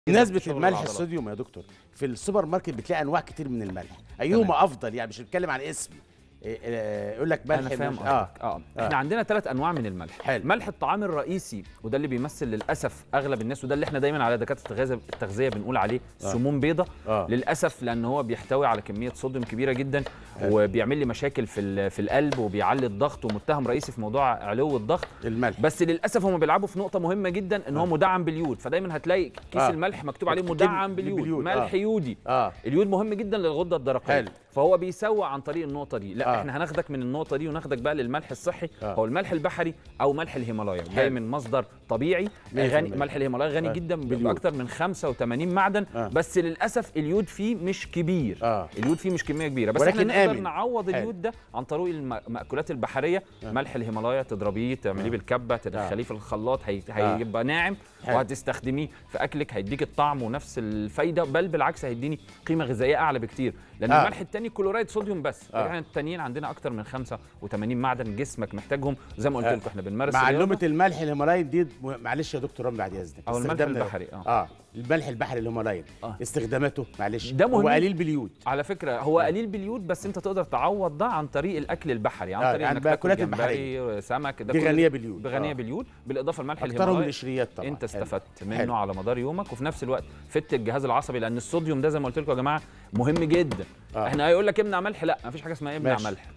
بمناسبة شغل الملح العضلات. الصوديوم يا دكتور في السوبر ماركت بتلاقي انواع كتير من الملح ايهما افضل يعني مش بنتكلم عن اسم إيه، إيه، يقول لك ملح انا فاهم مش- قصدك اه اه, آه. احنا عندنا ثلاث انواع من الملح حلو. ملح الطعام الرئيسي وده اللي بيمثل للاسف اغلب الناس وده اللي احنا دايما على دكاتره التغذيه التغذيه بنقول عليه سموم بيضه آه. للاسف لان هو بيحتوي على كميه صوديوم كبيره جدا وبيعمل لي مشاكل في ال- في القلب وبيعلي الضغط ومتهم رئيسي في موضوع علو الضغط الملح بس للاسف هم بيلعبوا في نقطه مهمه جدا ان هو مدعم باليود فدايما هتلاقي كيس آه. الملح مكتوب عليه مكتوب مدعم باليود باليود، ملح آه. يودي اه اليود مهم جدا للغده الدرقيه حلو. فهو بيسوى عن طريق النقطه دي لا آه. آه. احنا هناخدك من النقطه دي وناخدك بقى للملح الصحي آه. آه. هو الملح البحري او ملح الهيمالايا حلو. جاي من مصدر طبيعي مية في غني المية. ملح الهيمالايا غني آه. آه. جدا باليود. باكتر من 85 معدن آه. آه. بس للاسف اليود فيه مش كبير آه. اليود فيه مش كميه كبيره بس ولكن احنا نقدر آمن. نعوض حلو. اليود ده عن طريق الم- المأكولات البحريه آه. ملح الهيمالايا تضربيه تعمليه بالكبه تدخليه في الخلاط هي... هيبقى ناعم حلو. وهتستخدميه في اكلك هيديك الطعم ونفس الفايده بل بالعكس هيديني قيمه غذائيه اعلى بكتير لان آه. الملح التاني كلورايد صوديوم بس آه. احنا التانيين عندنا اكتر من 85 معدن جسمك محتاجهم زي ما قلت آه. لكم احنا بنمارس معلومة الرياضة. الملح الهيمالاين دي م- معلش يا دكتور رمضان بعد اذنك أو الملح استخدامنا- البحري، آه. اه الملح البحري الهيمالاين آه. استخداماته معلش ده هو مهم. قليل باليود على فكره هو قليل باليود بس انت تقدر تعوض ده عن طريق الاكل البحري عن آه، طريق يعني انك تاكل المأكولات جمبري سمك ده دي كل- غنية باليود. غنيه آه. باليود بالاضافه لملح اكترهم الهيمالايا القشريات طبعا انت حلو. استفدت منه حلو. على مدار يومك وفي نفس الوقت فدت الجهاز العصبي لان الصوديوم ده زي ما قلت لكم يا جماعه مهم جدا آه. احنا هيقول لك امنع ملح لا مفيش حاجه اسمها امنع ماشي. ملح